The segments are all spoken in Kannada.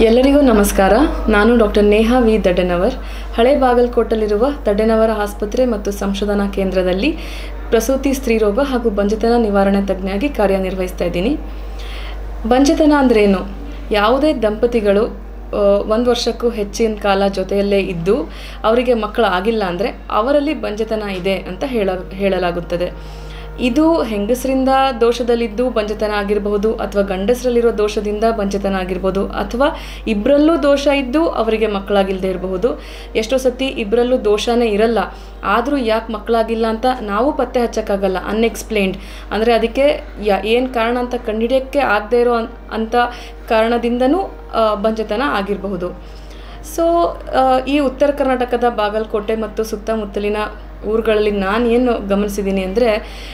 ಎಲ್ಲರಿಗೂ ನಮಸ್ಕಾರ ನಾನು ಡಾಕ್ಟರ್ ನೇಹಾ ವಿ ದಡ್ಡನವರ್ ಹಳೆ ಬಾಗಲಕೋಟಲ್ಲಿರುವ ದಡ್ಡನವರ ಆಸ್ಪತ್ರೆ ಮತ್ತು ಸಂಶೋಧನಾ ಕೇಂದ್ರದಲ್ಲಿ ಪ್ರಸೂತಿ ಸ್ತ್ರೀರೋಗ ಹಾಗೂ ಬಂಜತನ ನಿವಾರಣೆ ತಜ್ಞಾಗಿ ಕಾರ್ಯನಿರ್ವಹಿಸ್ತಾ ಇದ್ದೀನಿ ಬಂಜತನ ಅಂದ್ರೇನು ಯಾವುದೇ ದಂಪತಿಗಳು ಒಂದು ವರ್ಷಕ್ಕೂ ಹೆಚ್ಚಿನ ಕಾಲ ಜೊತೆಯಲ್ಲೇ ಇದ್ದು ಅವರಿಗೆ ಮಕ್ಕಳು ಆಗಿಲ್ಲ ಅಂದರೆ ಅವರಲ್ಲಿ ಬಂಜತನ ಇದೆ ಅಂತ ಹೇಳ ಹೇಳಲಾಗುತ್ತದೆ ಇದು ಹೆಂಗಸರಿಂದ ದೋಷದಲ್ಲಿದ್ದು ಬಂಜತನ ಆಗಿರಬಹುದು ಅಥವಾ ಗಂಡಸರಲ್ಲಿರೋ ದೋಷದಿಂದ ಬಂಜತನ ಆಗಿರ್ಬೋದು ಅಥವಾ ಇಬ್ಬರಲ್ಲೂ ದೋಷ ಇದ್ದು ಅವರಿಗೆ ಮಕ್ಕಳಾಗಿಲ್ಲದೆ ಇರಬಹುದು ಎಷ್ಟೋ ಸತಿ ಇಬ್ಬರಲ್ಲೂ ದೋಷನೇ ಇರಲ್ಲ ಆದರೂ ಯಾಕೆ ಮಕ್ಕಳಾಗಿಲ್ಲ ಅಂತ ನಾವು ಪತ್ತೆ ಹಚ್ಚೋಕ್ಕಾಗಲ್ಲ ಅನ್ಎಕ್ಸ್ಪ್ಲೇನ್ಡ್ ಅಂದರೆ ಅದಕ್ಕೆ ಯಾ ಏನು ಕಾರಣ ಅಂತ ಕಂಡುಹಿಡಿಯೋಕ್ಕೆ ಆಗದೆ ಇರೋ ಅನ್- ಅಂಥ ಕಾರಣದಿಂದನೂ ಆ, ಬಂಜತನ ಆಗಿರಬಹುದು ಸೊ ಈ ಉತ್ತರ ಕರ್ನಾಟಕದ ಬಾಗಲಕೋಟೆ ಮತ್ತು ಸುತ್ತಮುತ್ತಲಿನ ಊರುಗಳಲ್ಲಿ ನಾನು ಏನು ಗಮನಿಸಿದ್ದೀನಿ ಅಂದರೆ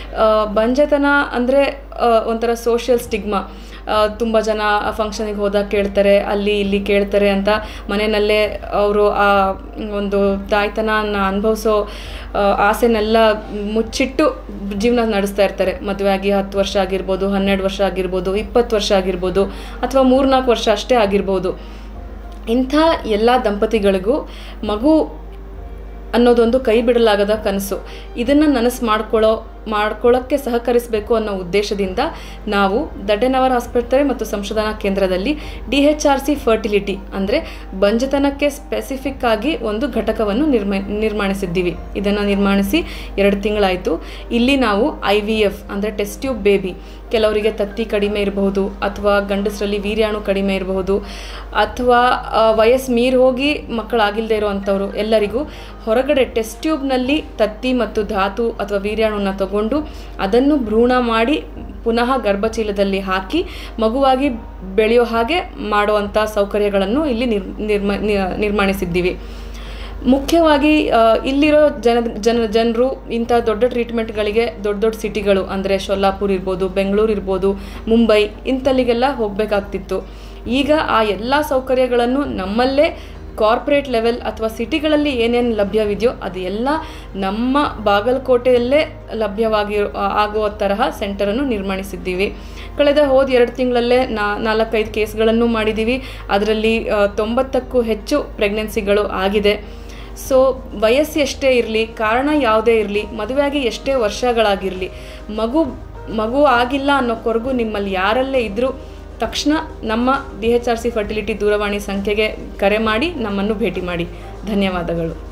ಬಂಜತನ ಅಂದರೆ ಒಂಥರ ಸೋಷಿಯಲ್ ಸ್ಟಿಗ್ಮಾ ತುಂಬ ಜನ ಫಂಕ್ಷನಿಗೆ ಹೋದಾಗ ಕೇಳ್ತಾರೆ ಅಲ್ಲಿ ಇಲ್ಲಿ ಕೇಳ್ತಾರೆ ಅಂತ ಮನೆಯಲ್ಲೇ ಅವರು ಆ ಒಂದು ತಾಯ್ತನ ಅನುಭವಿಸೋ ಆಸೆನೆಲ್ಲ ಮುಚ್ಚಿಟ್ಟು ಜೀವನ ನಡೆಸ್ತಾ ಇರ್ತಾರೆ ಮದುವೆ ಆಗಿ ಹತ್ತು ವರ್ಷ ಆಗಿರ್ಬೋದು ಹನ್ನೆರಡು ವರ್ಷ ಆಗಿರ್ಬೋದು ಇಪ್ಪತ್ತು ವರ್ಷ ಆಗಿರ್ಬೋದು ಅಥವಾ ಮೂರ್ನಾಲ್ಕು ವರ್ಷ ಅಷ್ಟೇ ಆಗಿರ್ಬೋದು ಇಂಥ ಎಲ್ಲ ದಂಪತಿಗಳಿಗೂ ಮಗು ಅನ್ನೋದೊಂದು ಕೈ ಬಿಡಲಾಗದ ಕನಸು ಇದನ್ನು ನನಸು ಮಾಡ್ಕೊಳ್ಳೋ ಮಾಡ್ಕೊಳ್ಳೋಕ್ಕೆ ಸಹಕರಿಸಬೇಕು ಅನ್ನೋ ಉದ್ದೇಶದಿಂದ ನಾವು ದಡ್ಡನವರ ಆಸ್ಪತ್ರೆ ಮತ್ತು ಸಂಶೋಧನಾ ಕೇಂದ್ರದಲ್ಲಿ D H R C fertility ಅಂದರೆ ಬಂಜತನಕ್ಕೆ ಸ್ಪೆಸಿಫಿಕ್ ಆಗಿ ಒಂದು ಘಟಕವನ್ನು ನಿರ್ಮ ನಿರ್ಮಾಣಿಸಿದ್ದೀವಿ ಇದನ್ನು ನಿರ್ಮಾಣಿಸಿ ಎರಡು ತಿಂಗಳಾಯಿತು ಇಲ್ಲಿ ನಾವು ಐ ವಿ ಎಫ್ ಅಂದರೆ ಟೆಸ್ಟ್ ಟ್ಯೂಬ್ ಬೇಬಿ ಕೆಲವರಿಗೆ ತತ್ತಿ ಕಡಿಮೆ ಇರಬಹುದು ಅಥವಾ ಗಂಡಸರಲ್ಲಿ ವೀರ್ಯಾಣು ಕಡಿಮೆ ಇರಬಹುದು ಅಥವಾ ಆ, ವಯಸ್ಸು ಮೀರಿ ಹೋಗಿ ಮಕ್ಕಳಾಗಿಲ್ಲದೆ ಇರುವಂಥವ್ರು ಎಲ್ಲರಿಗೂ ಹೊರಗಡೆ ಟೆಸ್ಟ್ ಟ್ಯೂಬ್ನಲ್ಲಿ ತತ್ತಿ ಮತ್ತು ಧಾತು ಅಥವಾ ವೀರ್ಯಾಣುನ ತಗೊಂಡು ಅದನ್ನು ಭ್ರೂಣ ಮಾಡಿ ಪುನಃ ಗರ್ಭಚೀಲದಲ್ಲಿ ಹಾಕಿ ಮಗುವಾಗಿ ಬೆಳೆಯೋ ಹಾಗೆ ಮಾಡುವಂಥ ಸೌಕರ್ಯಗಳನ್ನು ಇಲ್ಲಿ ನಿರ್ ನಿರ್ಮ ನಿ- ನಿರ್ಮಾಣಿಸಿದ್ದೀವಿ ಮುಖ್ಯವಾಗಿ ಆ, ಇಲ್ಲಿರೋ ಜನ ಜನ ಜನರು ಇಂಥ ದೊಡ್ಡ ಟ್ರೀಟ್ಮೆಂಟ್ಗಳಿಗೆ ದೊಡ್ಡ ದೊಡ್ಡ ಸಿಟಿಗಳು ಅಂದರೆ ಶೊಲ್ಲಾಪುರ್ ಇರ್ಬೋದು ಬೆಂಗಳೂರು ಇರ್ಬೋದು ಮುಂಬೈ ಇಂಥಲ್ಲಿಗೆಲ್ಲ ಹೋಗಬೇಕಾಗ್ತಿತ್ತು ಈಗ ಆ ಎಲ್ಲ ಸೌಕರ್ಯಗಳನ್ನು ನಮ್ಮಲ್ಲೇ ಕಾರ್ಪೊರೇಟ್ ಲೆವೆಲ್ ಅಥವಾ ಸಿಟಿಗಳಲ್ಲಿ ಏನೇನು ಲಭ್ಯವಿದೆಯೋ ಅದು ಎಲ್ಲ ನಮ್ಮ ಬಾಗಲಕೋಟೆಯಲ್ಲೇ ಲಭ್ಯವಾಗಿ ಆಗುವ ತರಹ ಸೆಂಟರನ್ನು ನಿರ್ಮಾಣಿಸಿದ್ದೀವಿ ಕಳೆದ ಹೋದ ಎರಡು ತಿಂಗಳಲ್ಲೇ ನಾ ನಾಲ್ಕೈದು ಕೇಸ್ಗಳನ್ನು ಮಾಡಿದ್ದೀವಿ ಅದರಲ್ಲಿ ಆ, ತೊಂಬತ್ತಕ್ಕೂ ಹೆಚ್ಚು ಪ್ರೆಗ್ನೆನ್ಸಿಗಳು ಆಗಿದೆ ಸೊ ವಯಸ್ಸು ಎಷ್ಟೇ ಇರಲಿ ಕಾರಣ ಯಾವುದೇ ಇರಲಿ ಮದುವೆಯಾಗಿ ಎಷ್ಟೇ ವರ್ಷಗಳಾಗಿರಲಿ ಮಗು ಮಗು ಆಗಿಲ್ಲ ಅನ್ನೋ ಕೊರಗು ನಿಮ್ಮಲ್ಲಿ ಯಾರಲ್ಲೇ ಇದ್ದರೂ ತಕ್ಷಣ ನಮ್ಮ D H R C fertility ದೂರವಾಣಿ ಸಂಖ್ಯೆಗೆ ಕರೆ ಮಾಡಿ ನಮ್ಮನ್ನು ಭೇಟಿ ಮಾಡಿ ಧನ್ಯವಾದಗಳು